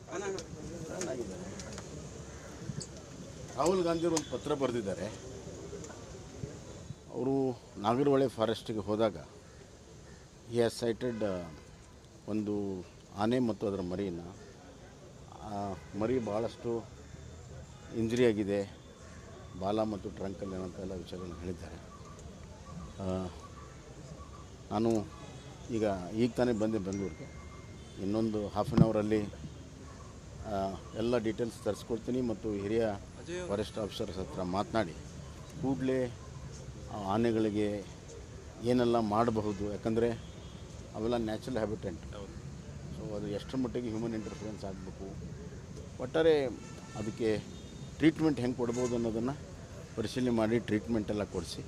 ಆಗಿದ್ದಾರೆ ರಾಹುಲ್ ಗಾಂಧಿಯವರು ಒಂದು ಪತ್ರ ಬರೆದಿದ್ದಾರೆ ಅವರು ನಾಗರಹೊಳೆ ಫಾರೆಸ್ಟಿಗೆ ಹೋದಾಗ ಈ ಹ್ಯಾಸ್ ಸೈಟೆಡ್ ಒಂದು ಆನೆ ಮತ್ತು ಅದರ ಮರಿನ ಆ ಮರಿ ಭಾಳಷ್ಟು ಇಂಜರಿ ಆಗಿದೆ ಬಾಲ ಮತ್ತು ಟ್ರಂಕಲ್ಲಿ ಏನಂತ ಎಲ್ಲ ವಿಷಯಗಳನ್ನ ಹೇಳಿದ್ದಾರೆ ಆ, ನಾನು ಈಗ ಈಗ ತಾನೇ ಬಂದೆ ಬೆಂಗಳೂರಿಗೆ ಇನ್ನೊಂದು ಹಾಫ್ ಆನ್ ಅವರಲ್ಲಿ ಎಲ್ಲ ಡೀಟೇಲ್ಸ್ ತರಿಸ್ಕೊಡ್ತೀನಿ ಮತ್ತು ಹಿರಿಯ ಫಾರೆಸ್ಟ್ ಆಫೀಸರ್ಸ್ ಹತ್ರ ಮಾತನಾಡಿ ಕೂಡಲೇ ಆನೆಗಳಿಗೆ ಏನೆಲ್ಲ ಮಾಡಬಹುದು ಯಾಕಂದರೆ ಅವೆಲ್ಲ ನ್ಯಾಚುರಲ್ ಹ್ಯಾಬಿಟೆಂಟ್ ಸೊ ಅದು ಎಷ್ಟರ ಮಟ್ಟಿಗೆ ಹ್ಯೂಮನ್ ಇಂಟರ್ಫರೆನ್ಸ್ ಆಗಬೇಕು ಒಟ್ಟಾರೆ ಅದಕ್ಕೆ ಟ್ರೀಟ್ಮೆಂಟ್ ಹೆಂಗೆ ಕೊಡ್ಬೋದು ಅನ್ನೋದನ್ನು ಪರಿಶೀಲನೆ ಮಾಡಿ ಟ್ರೀಟ್ಮೆಂಟ್ ಎಲ್ಲ ಕೊಡಿಸಿ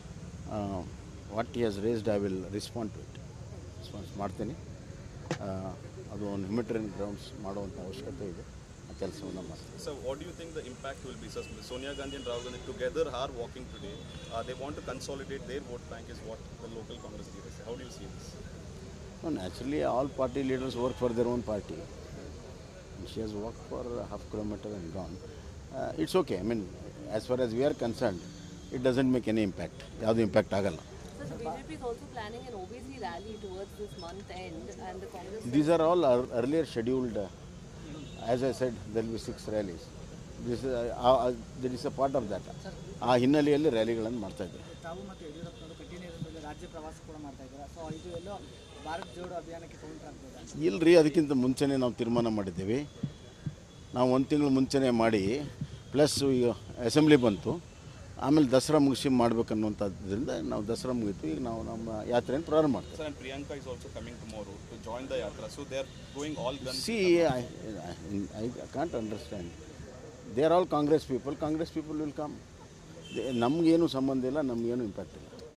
what he has raised I will respond to it response ಮಾಡ್ತೀನಿ ಆ, ಅದು ಒಂದು ಹ್ಯುಮಿಟೇರಿಯನ್ ಗ್ರೌಂಡ್ಸ್ ಮಾಡುವಂಥ ಅವಶ್ಯಕತೆ ಇದೆ ಆ ಕೆಲಸವನ್ನು ಮಾಡ್ತೀನಿ So, what do you think the impact will be? So, Sonia Gandhi and Rahul Gandhi together are walking today. Uh, they want to consolidate their vote bank, is what the local Congress leaders say. How do you see this? No, naturally, all party leaders work for their own party. And she has worked for a half kilometer and gone. Uh, it's okay. I mean, as far as we are concerned, it doesn't make any impact. ಯಾವುದು impact ಆಗಲ್ಲ So the BJP is also planning an OBC rally towards this month end, and the Congress. These are all ear- earlier scheduled. uh, As I said, there will be six rallies. This is, uh, uh, there is a part of that. ಆ ಹಿನ್ನೆಲೆಯಲ್ಲಿ ರ್ಯಾಲಿಗಳನ್ನು ಮಾಡ್ತಾ ಇದ್ದಾರೆ ತಾವು ಮತ್ತು ಯಡಿಯೂರಪ್ಪನವರು ಕಠಿಣ ನೇತೃತ್ವದಲ್ಲಿ ರಾಜ್ಯ ಪ್ರವಾಸ ಕೂಡ ಮಾಡ್ತಾ ಇದ್ದಾರೆ ಸೊ ಇದು ಎಲ್ಲೋ ಭಾರತ್ ಜೋಡೋ ಅಭಿಯಾನಕ್ಕೆ ಕೌಂಟರ್ ಆಗ್ಬೋದಾ ಇಲ್ರಿ ಅದಕ್ಕಿಂತ ಮುಂಚೆನೇ ನಾವು ತೀರ್ಮಾನ ಮಾಡಿದ್ದೀವಿ ನಾವು ಒಂದು ತಿಂಗಳು ಮುಂಚೆನೇ ಮಾಡಿ ಪ್ಲಸ್ ಈಗ ಅಸೆಂಬ್ಲಿ ಬಂತು ಆಮೇಲೆ ದಸರಾ ಮುಗಿಸಿ ಮಾಡ್ಬೇಕನ್ನುವಂಥದ್ರಿಂದ ನಾವು ದಸರಾ ಮುಗೀತು ಈಗ ನಾವು ನಮ್ಮ ಯಾತ್ರೆಯನ್ನು ಪ್ರಾರಂಭ ಮಾಡ್ತೀವಿ Sir, and Priyanka is also coming tomorrow to join the Yatra. So, they are going all guns. See I I can't understand they are all Congress people Congress people will come ನಮಗೇನು ಸಂಬಂಧ ಇಲ್ಲ ನಮಗೇನು ಇಂಪ್ಯಾಕ್ಟ್ ಇಲ್ಲ